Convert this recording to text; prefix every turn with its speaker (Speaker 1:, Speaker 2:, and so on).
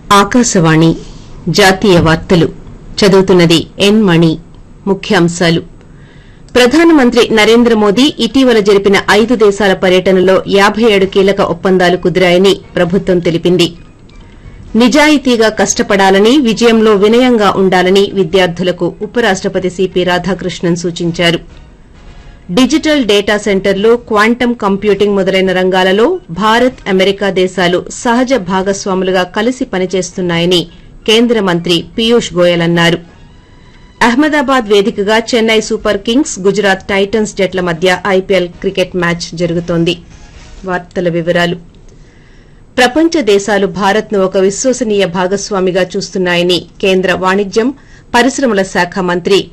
Speaker 1: ఆకాశవాణి జాతీయ వార్తలు చదువుతున్నది ఎన్ మణి ముఖ్యాంశాలు ప్రధానమంత్రి నరేంద్ర మోదీ ఇటీవల జరిపిన ఐదు దేశాల పర్యటనలో యాబై ఏడు కీలక ఒప్పందాలు కుదిరాయని ప్రభుత్వం తెలిపింది నిజాయితీగా కష్టపడాలని విజయంలో వినయంగా ఉండాలని విద్యార్థులకు ఉపరాష్టపతి సిపి రాధాకృష్ణన్ సూచించారు డిజిటల్ డేటా సెంటర్లు క్వాంటమ్ కంప్యూటింగ్ మొదలైన రంగాలలో భారత్ అమెరికా దేశాలు సహజ భాగస్వాములుగా కలిసి పనిచేస్తున్నాయని కేంద్ర మంత్రి పీయూష్ గోయల్ అన్నారు అహ్మదాబాద్ వేదికగా Chennai Super Kings Gujarat Titans జట్ల మధ్య ఐపీఎల్ క్రికెట్ మ్యాచ్ జరుగుతోంది వార్తల వివరాలు ప్రపంచ దేశాలు భారత్ను ఒక విశ్వసనీయ భాగస్వామిగా చూస్తున్నాయని కేంద్ర వాణిజ్యం పరిశ్రమల శాఖ మంత్రి